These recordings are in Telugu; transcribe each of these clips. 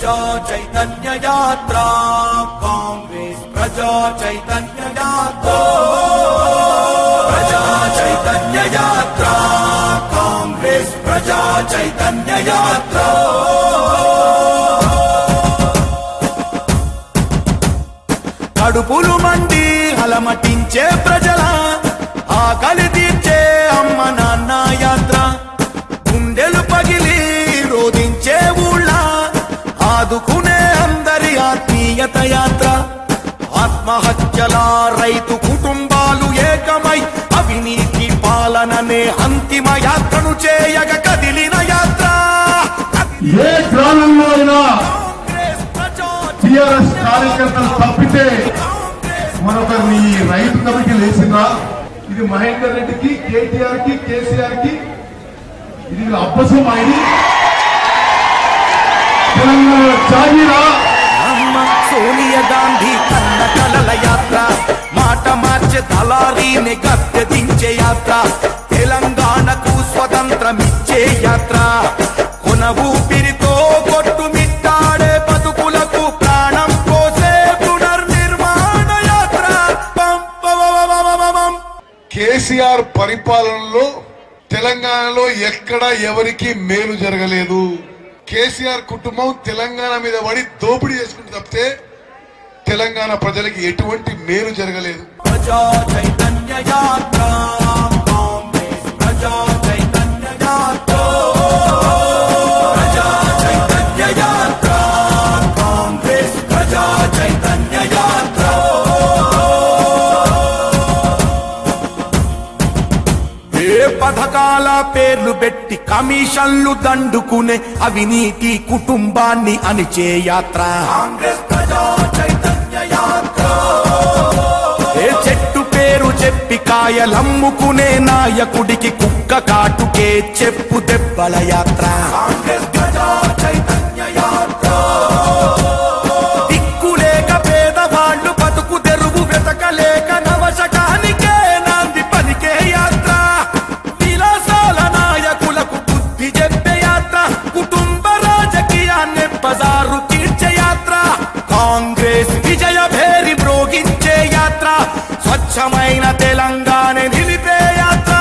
ప్రజా చైతన్య యాత్ర కాంగ్రెస్ ప్రజా చైతన్య యాత్ర ప్రజా చైతన్య యాత్ర కాంగ్రెస్ ప్రజా చైతన్య యాత్ర కడుపులు మండి అలమటించే ప్రజల ఆకలి తీర్చే అమ్మ నాన్న యాత్ర గుండెలు పగిలి రోధించే ఊళ్ళ ఆదుకునే అందరి ఆత్మీయత యాత్ర ఆత్మహత్యల రైతు కుటుంబాలు ఏకమై అవినీతి పాలననే అంతిమ యాత్రను చేయగ కదిలిన యాత్ర ఏ గ్రామంలో అయినా కాంగ్రెస్ ప్రజా టిఆర్ఎస్ కార్యకర్తలు తప్పితే మరొకరిని ఈ రైతు కమిటీ లేచిందా ఇది మహేందర్ రెడ్డికి కేటీఆర్ కి కేసీఆర్ కి ఇది అబ్బసం అయింది తెలంగాణ జాగీరా అమ్మ సోనియా గాంధీ కన్న కలల యాత్ర మాట మార్చే దళారీని గద్దె దించే యాత్ర తెలంగాణకు స్వతంత్రమిచ్చే యాత్ర కొన ఊపిరితో కొట్టు మిట్టాడే బతుకులకు ప్రాణం పోసే పునర్నిర్మాణ యాత్ర పం పవవవవవవం. కేసీఆర్ పరిపాలనలో తెలంగాణలో ఎక్కడ ఎవరికి మేలు జరగలేదు కేసీఆర్ కుటుంబం తెలంగాణ మీద పడి దోపిడీ చేసుకుంటూ తప్పితే తెలంగాణ ప్రజలకి ఎటువంటి మేలు జరగలేదు ప్రజా చైతన్య యాత్ర కాంగ్రెస్ ప్రజా చైతన్య యాత్ర ప్రజా చైతన్య యాత్ర కాంగ్రెస్ ప్రజా చైతన్య యాత్ర ఏ పథకాల పేర్లు పెట్టి కమిషన్లు దండుకునే అవినీతి కుటుంబాన్ని అణిచే యాత్ర కాంగ్రెస్ ప్రజా చైతన్య యాత్ర ఏ చెట్టు పేరు చెప్పి కాయలమ్ముకునే నాయకుడికి కుక్క కాటుకే చెప్పు దెబ్బల యాత్ర కాంగ్రెస్ ప్రజా చైతన్య యాత్ర దిక్కులేక పేదవాళ్ళు బతుకు తెరువు వెతకలేక నవశకానికే నాంది పలికే యాత్ర విలాసాల నాయకులకు బుద్ధి చెప్పే యాత్ర కుటుంబ రాజకీయాన్ని బజారు తీర్చే యాత్ర కాంగ్రెస్ విజయ భేరి మ్రోగించే యాత్ర స్వచ్ఛమైన తెలంగాణ నిలిపే యాత్ర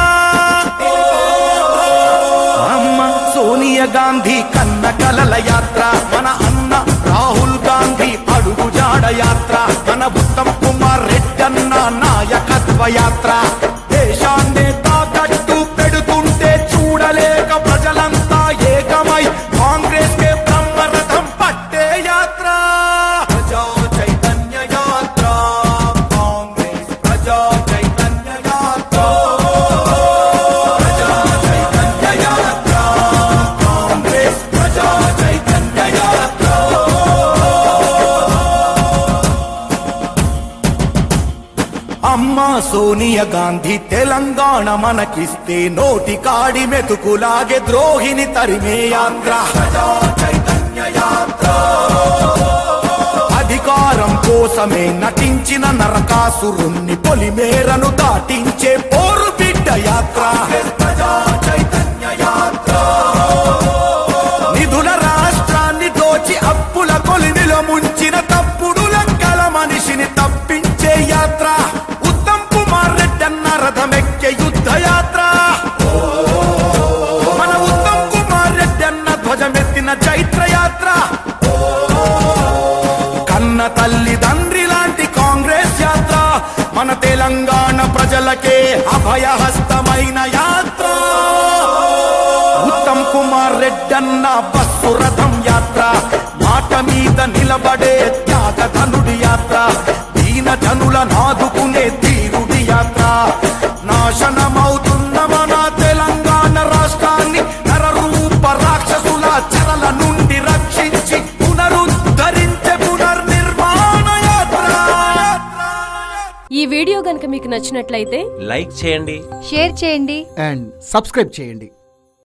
అమ్మ సోనియా గాంధీ కన్న కలల యాత్ర మన అన్న రాహుల్ గాంధీ అడుగు జాడ యాత్ర మన ఉత్తమ్ కుమార్ రెడ్డన్న నాయకత్వ యాత్ర దేశాన్నే తాకట్టు పెడుతుంటే చూడలేక ప్రజలంతా ఏకమై కాంగ్రెస్ కే బ్రహ్మరథం పట్టే యాత్ర ప్రజా చైతన్య యాత్ర కాంగ్రెస్ ప్రజా చైతన్య యాత్ర ప్రజా చైతన్య యాత్ర కాంగ్రెస్ ప్రజా చైతన్య యాత్ర అమ్మా సోనియా గాంధీ తెలంగాణ మనకిస్తే నోటి కాడి మెతుకులాగే ద్రోహిని తరిమే యాత్ర ప్రజా చైతన్య యాత్ర అధికారం కోసమే నటించిన నరకాసురుణ్ణి పొలిమేరను దాటించే పోరు బిడ్డ యాత్ర ప్రజా చైతన్య యాత్ర నిధుల రాష్ట్రాన్ని దోచి అప్పుల కొలిమిలో ముంచిన తప్పుడు లెక్కల మనిషిని తప్పించే యాత్ర ఉత్తమ్ కుమార్ రెడ్డి అన్న రథమెక్కే యుద్ధ యాత్ర మన ఉత్తమ్ కుమార్ రెడ్డి అన్న ధ్వజమెత్తిన చైత్ర యాత్ర కన్న తల్లి తండ్రి లాంటి కాంగ్రెస్ యాత్ర మన తెలంగాణ ప్రజలకే అభయహస్తమైన యాత్ర ఉత్తమ్ కుమార్ రెడ్డన్న బస్సు రథం యాత్ర మాట మీద నిలబడే త్యాగధనుడి యాత్ర దీన జనుల నాదుకునే తీరుడి యాత్ర నాశనమవుతున్న మన తెలంగాణ రాష్ట్రాన్ని నరరూప రాక్షసుల చెరల నుండి రక్షించి పునరుద్ధరించే పునర్నిర్మాణ యాత్ర ఈ వీడియో గనుక మీకు నచ్చినట్లయితే లైక్ చేయండి షేర్ చేయండి అండ్ సబ్స్క్రైబ్ చేయండి